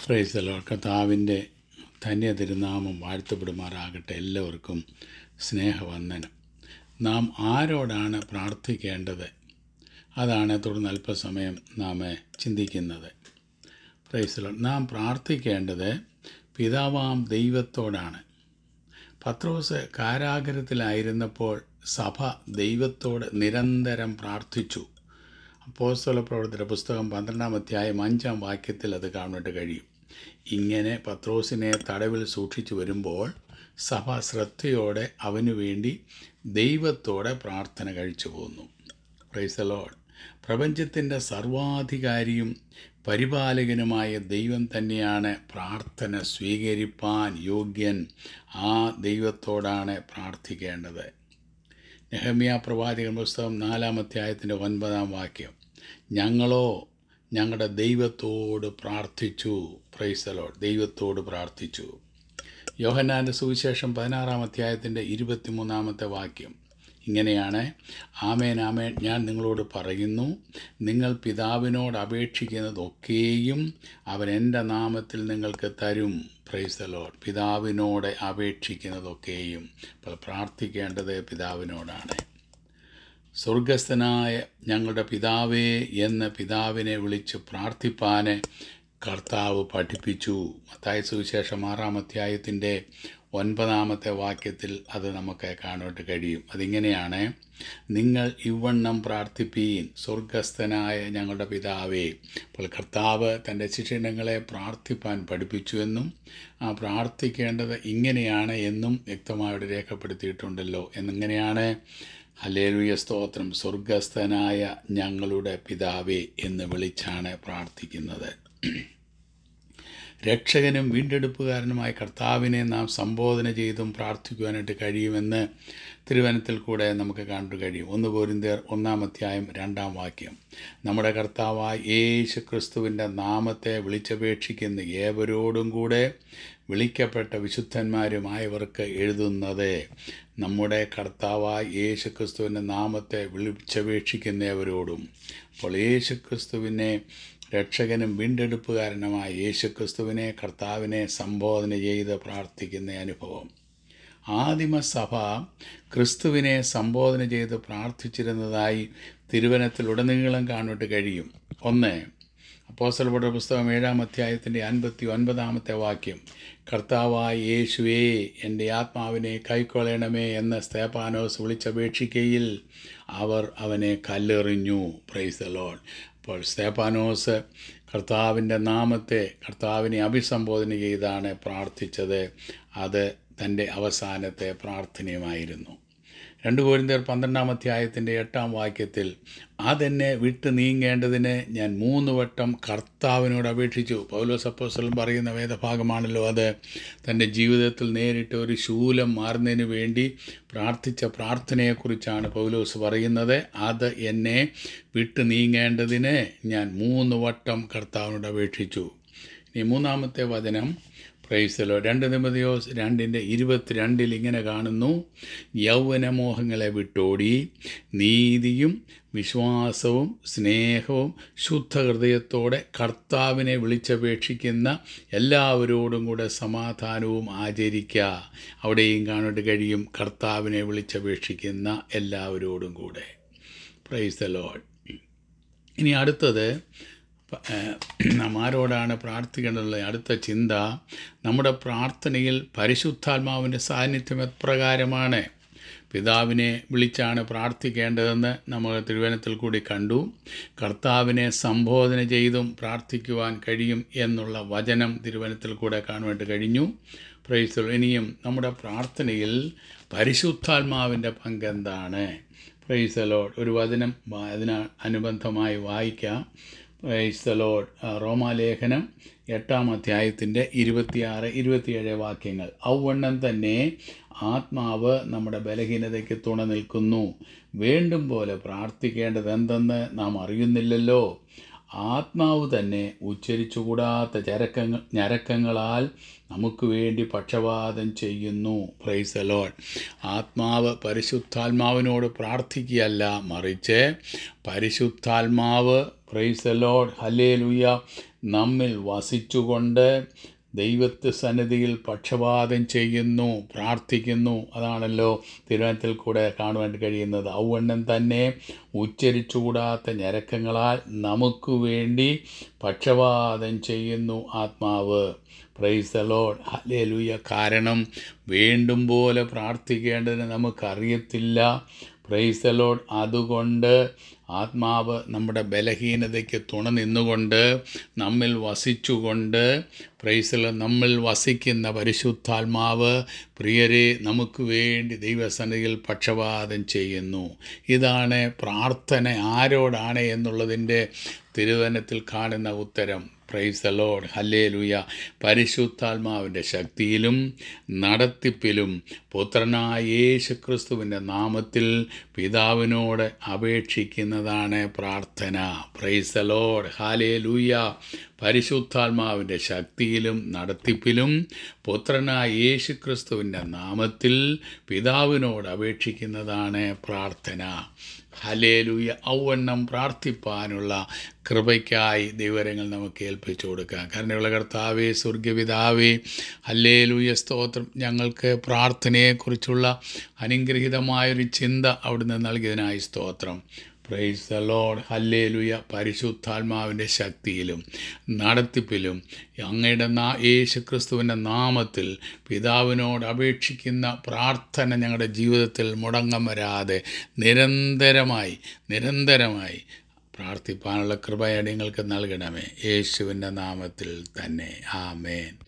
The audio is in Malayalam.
പ്രൈസലോ കർത്താവിൻ്റെ ധന്യ തിരുനാമം വാഴ്ത്തപ്പെടുമാറാകട്ടെ എല്ലാവർക്കും സ്നേഹവന്ദനം നാം ആരോടാണ് പ്രാർത്ഥിക്കേണ്ടത് അതാണ് തുടർന്ന് അല്പസമയം നാം ചിന്തിക്കുന്നത് പ്രൈസലോ നാം പ്രാർത്ഥിക്കേണ്ടത് പിതാവാം ദൈവത്തോടാണ് പത്രോസ് കാരാഗ്രഹത്തിലായിരുന്നപ്പോൾ സഭ ദൈവത്തോട് നിരന്തരം പ്രാർത്ഥിച്ചു അപ്പോസ്തല പ്രവർത്തന പുസ്തകം പന്ത്രണ്ടാം അധ്യായം അഞ്ചാം വാക്യത്തിൽ അത് കാണുവാൻ കഴിയും ഇങ്ങനെ പത്രോസിനെ തടവിൽ സൂക്ഷിച്ചു വരുമ്പോൾ സഭ ശ്രദ്ധയോടെ അവനു വേണ്ടി ദൈവത്തോടെ പ്രാർത്ഥന കഴിച്ചു പോന്നു പ്രൈസലോഡ് പ്രപഞ്ചത്തിൻ്റെ സർവാധികാരിയും പരിപാലകനുമായ ദൈവം തന്നെയാണ് പ്രാർത്ഥന സ്വീകരിപ്പാൻ യോഗ്യൻ ആ ദൈവത്തോടാണ് പ്രാർത്ഥിക്കേണ്ടത് നെഹമ്യ പ്രവാചകൻ പുസ്തകം നാലാം അധ്യായത്തിൻ്റെ ഒൻപതാം വാക്യം ഞങ്ങളോ ഞങ്ങളുടെ ദൈവത്തോട് പ്രാർത്ഥിച്ചു പ്രൈസലോ ദൈവത്തോട് പ്രാർത്ഥിച്ചു യോഹന്നാൻ്റെ സുവിശേഷം പതിനാറാം അധ്യായത്തിൻ്റെ ഇരുപത്തിമൂന്നാമത്തെ വാക്യം ഇങ്ങനെയാണ് ആമേൻ ആമേൻ ഞാൻ നിങ്ങളോട് പറയുന്നു നിങ്ങൾ പിതാവിനോട് അപേക്ഷിക്കുന്നതൊക്കെയും അവൻ എൻ്റെ നാമത്തിൽ നിങ്ങൾക്ക് തരും പ്രൈസലോ പിതാവിനോട് അപേക്ഷിക്കുന്നതൊക്കെയും അപ്പോൾ പ്രാർത്ഥിക്കേണ്ടത് പിതാവിനോടാണ് സ്വർഗസ്ഥനായ ഞങ്ങളുടെ പിതാവേ എന്ന് പിതാവിനെ വിളിച്ച് പ്രാർത്ഥിപ്പാന് കർത്താവ് പഠിപ്പിച്ചു മത്തായ സുവിശേഷം ആറാം അധ്യായത്തിൻ്റെ ഒൻപതാമത്തെ വാക്യത്തിൽ അത് നമുക്ക് കാണാൻ കഴിയും അതിങ്ങനെയാണ് നിങ്ങൾ ഇവണ്ണം പ്രാർത്ഥിപ്പീൻ സ്വർഗസ്ഥനായ ഞങ്ങളുടെ പിതാവേ അപ്പോൾ കർത്താവ് തൻ്റെ ശിക്ഷണങ്ങളെ പ്രാർത്ഥിപ്പാൻ പഠിപ്പിച്ചു എന്നും ആ പ്രാർത്ഥിക്കേണ്ടത് ഇങ്ങനെയാണ് എന്നും വ്യക്തമായിട്ട് രേഖപ്പെടുത്തിയിട്ടുണ്ടല്ലോ എന്നിങ്ങനെയാണ് ഹലേലുയ സ്തോത്രം സ്വർഗസ്ഥനായ ഞങ്ങളുടെ പിതാവേ എന്ന് വിളിച്ചാണ് പ്രാർത്ഥിക്കുന്നത് രക്ഷകനും വീണ്ടെടുപ്പുകാരനുമായ കർത്താവിനെ നാം സംബോധന ചെയ്തും പ്രാർത്ഥിക്കുവാനായിട്ട് കഴിയുമെന്ന് തിരുവനത്തിൽ കൂടെ നമുക്ക് കാണാൻ കഴിയും ഒന്ന് പോരിന്തേർ ഒന്നാം അധ്യായം രണ്ടാം വാക്യം നമ്മുടെ കർത്താവായ യേശു ക്രിസ്തുവിൻ്റെ നാമത്തെ വിളിച്ചപേക്ഷിക്കുന്ന ഏവരോടും കൂടെ വിളിക്കപ്പെട്ട വിശുദ്ധന്മാരുമായവർക്ക് എഴുതുന്നത് നമ്മുടെ കർത്താവായ യേശു ക്രിസ്തുവിൻ്റെ നാമത്തെ വിളിച്ചപേക്ഷിക്കുന്നവരോടും അപ്പോൾ യേശു ക്രിസ്തുവിനെ രക്ഷകനും വീണ്ടെടുപ്പുകാരനുമായ യേശുക്രിസ്തുവിനെ കർത്താവിനെ സംബോധന ചെയ്ത് പ്രാർത്ഥിക്കുന്ന അനുഭവം ആദിമസഭ ക്രിസ്തുവിനെ സംബോധന ചെയ്ത് പ്രാർത്ഥിച്ചിരുന്നതായി തിരുവനത്തിലുടനീളം കാണുവാൻ കഴിയും ഒന്ന് അപ്പോസൽപുട പുസ്തകം ഏഴാം അധ്യായത്തിൻ്റെ അൻപത്തി ഒൻപതാമത്തെ വാക്യം കർത്താവായ യേശുവേ എൻ്റെ ആത്മാവിനെ കൈക്കൊള്ളണമേ എന്ന് സ്തേപ്പാനോസ് വിളിച്ചപേക്ഷിക്കയിൽ അവർ അവനെ കല്ലെറിഞ്ഞു പ്രൈസ് ലോൺ അപ്പോൾ സ്തേപ്പാനോസ് കർത്താവിൻ്റെ നാമത്തെ കർത്താവിനെ അഭിസംബോധന ചെയ്താണ് പ്രാർത്ഥിച്ചത് അത് തൻ്റെ അവസാനത്തെ പ്രാർത്ഥനയുമായിരുന്നു രണ്ട് കോരിന്തർ പന്ത്രണ്ടാം അധ്യായത്തിൻ്റെ എട്ടാം വാക്യത്തിൽ അതെന്നെ വിട്ട് നീങ്ങേണ്ടതിന് ഞാൻ മൂന്ന് വട്ടം കർത്താവിനോട് അപേക്ഷിച്ചു പൗലോസ് അപ്പോസ്റ്റലൻ പറയുന്ന വേദഭാഗമാണല്ലോ അത് തൻ്റെ ജീവിതത്തിൽ നേരിട്ട് ഒരു ശൂലം മാറുന്നതിന് വേണ്ടി പ്രാർത്ഥിച്ച പ്രാർത്ഥനയെക്കുറിച്ചാണ് പൗലോസ് പറയുന്നത് അത് എന്നെ വിട്ട് നീങ്ങേണ്ടതിന് ഞാൻ മൂന്ന് വട്ടം കർത്താവിനോട് അപേക്ഷിച്ചു ഇനി മൂന്നാമത്തെ വചനം പ്രൈസലോ രണ്ട് നിമതിയോസ് രണ്ടിൻ്റെ ഇരുപത്തിരണ്ടിൽ ഇങ്ങനെ കാണുന്നു യൗവനമോഹങ്ങളെ വിട്ടോടി നീതിയും വിശ്വാസവും സ്നേഹവും ശുദ്ധഹൃദയത്തോടെ കർത്താവിനെ വിളിച്ചപേക്ഷിക്കുന്ന എല്ലാവരോടും കൂടെ സമാധാനവും ആചരിക്കുക അവിടെയും കാണാൻ കഴിയും കർത്താവിനെ വിളിച്ചപേക്ഷിക്കുന്ന എല്ലാവരോടും കൂടെ പ്രൈസ് ദ ലോഡ് ഇനി അടുത്തത് നാം ആരോടാണ് പ്രാർത്ഥിക്കേണ്ടത് അടുത്ത ചിന്ത നമ്മുടെ പ്രാർത്ഥനയിൽ പരിശുദ്ധാത്മാവിൻ്റെ സാന്നിധ്യം എപ്രകാരമാണ് പിതാവിനെ വിളിച്ചാണ് പ്രാർത്ഥിക്കേണ്ടതെന്ന് നമ്മൾ തിരുവനത്തിൽ കൂടി കണ്ടു കർത്താവിനെ സംബോധന ചെയ്തും പ്രാർത്ഥിക്കുവാൻ കഴിയും എന്നുള്ള വചനം തിരുവനത്തിൽ കൂടെ കാണുവാൻ കഴിഞ്ഞു പ്രൈസ് ഇനിയും നമ്മുടെ പ്രാർത്ഥനയിൽ പരിശുദ്ധാത്മാവിൻ്റെ പങ്കെന്താണ് പ്രൈസലോ ഒരു വചനം അതിന് അനുബന്ധമായി വായിക്കാം ക്രൈസ്തലോഡ് റോമാലേഖനം എട്ടാം അധ്യായത്തിൻ്റെ ഇരുപത്തിയാറ് ഇരുപത്തിയേഴ് വാക്യങ്ങൾ ഔവണ്ണം തന്നെ ആത്മാവ് നമ്മുടെ ബലഹീനതയ്ക്ക് തുണ നിൽക്കുന്നു വേണ്ടും പോലെ പ്രാർത്ഥിക്കേണ്ടത് എന്തെന്ന് നാം അറിയുന്നില്ലല്ലോ ആത്മാവ് തന്നെ ഉച്ചരിച്ചുകൂടാത്ത ചരക്കങ്ങൾ ഞരക്കങ്ങളാൽ നമുക്ക് വേണ്ടി പക്ഷപാതം ചെയ്യുന്നു പ്രൈസ് അലോൺ ആത്മാവ് പരിശുദ്ധാത്മാവിനോട് പ്രാർത്ഥിക്കുകയല്ല മറിച്ച് പരിശുദ്ധാത്മാവ് പ്രൈസ് അലോഡ് ഹലേ ലുയ്യ നമ്മിൽ വസിച്ചുകൊണ്ട് ദൈവത്തെ സന്നിധിയിൽ പക്ഷപാതം ചെയ്യുന്നു പ്രാർത്ഥിക്കുന്നു അതാണല്ലോ തിരുവനന്തത്തിൽ കൂടെ കാണുവാൻ കഴിയുന്നത് ഔവണ്ണം തന്നെ ഉച്ചരിച്ചുകൂടാത്ത ഞരക്കങ്ങളാൽ നമുക്ക് വേണ്ടി പക്ഷപാതം ചെയ്യുന്നു ആത്മാവ് പ്രൈസ് ലോഡ് ഹല്ലേലൂയ കാരണം വേണ്ടും പോലെ പ്രാർത്ഥിക്കേണ്ടതിന് നമുക്കറിയത്തില്ല പ്രൈസ് ലോഡ് അതുകൊണ്ട് ആത്മാവ് നമ്മുടെ ബലഹീനതയ്ക്ക് തുണ നിന്നുകൊണ്ട് നമ്മിൽ വസിച്ചുകൊണ്ട് പ്രൈസൽ നമ്മിൽ വസിക്കുന്ന പരിശുദ്ധാത്മാവ് പ്രിയരെ നമുക്ക് വേണ്ടി ദൈവസന്നിധിയിൽ പക്ഷപാതം ചെയ്യുന്നു ഇതാണ് പ്രാർത്ഥന ആരോടാണ് എന്നുള്ളതിൻ്റെ തിരുവനത്തിൽ കാണുന്ന ഉത്തരം പ്രൈസ് ലോഡ് ഹല്ലേ ലുയ പരിശുദ്ധാത്മാവിൻ്റെ ശക്തിയിലും നടത്തിപ്പിലും പുത്രനായ യേശു ക്രിസ്തുവിൻ്റെ നാമത്തിൽ പിതാവിനോട് അപേക്ഷിക്കുന്നതാണ് പ്രാർത്ഥന പ്രൈസ് ലോഡ് ഹാലേ ലൂയ പരിശുദ്ധാത്മാവിൻ്റെ ശക്തിയിലും നടത്തിപ്പിലും പുത്രനായ യേശു ക്രിസ്തുവിൻ്റെ നാമത്തിൽ പിതാവിനോട് അപേക്ഷിക്കുന്നതാണ് പ്രാർത്ഥന ഹലേലൂയ ഔവണ്ണം പ്രാർത്ഥിപ്പാനുള്ള കൃപയ്ക്കായി ദൈവരങ്ങൾ നമുക്ക് ഏൽപ്പിച്ചു കൊടുക്കാം കരുണയുള്ള കർത്താവേ സ്വർഗപിതാവേ ഹല്ലേലൂയ സ്തോത്രം ഞങ്ങൾക്ക് പ്രാർത്ഥനയെക്കുറിച്ചുള്ള അനുഗ്രഹീതമായൊരു ചിന്ത അവിടുന്ന് നൽകിയതിനായി സ്തോത്രം പ്രൈസ് ദ ലോഡ് ഹല്ലേലുയ പരിശുദ്ധാത്മാവിൻ്റെ ശക്തിയിലും നടത്തിപ്പിലും അങ്ങയുടെ നാ യേശു ക്രിസ്തുവിൻ്റെ നാമത്തിൽ പിതാവിനോട് അപേക്ഷിക്കുന്ന പ്രാർത്ഥന ഞങ്ങളുടെ ജീവിതത്തിൽ മുടങ്ങം വരാതെ നിരന്തരമായി നിരന്തരമായി പ്രാർത്ഥിപ്പാനുള്ള കൃപയടിങ്ങൾക്ക് നൽകണമേ യേശുവിൻ്റെ നാമത്തിൽ തന്നെ ആമേൻ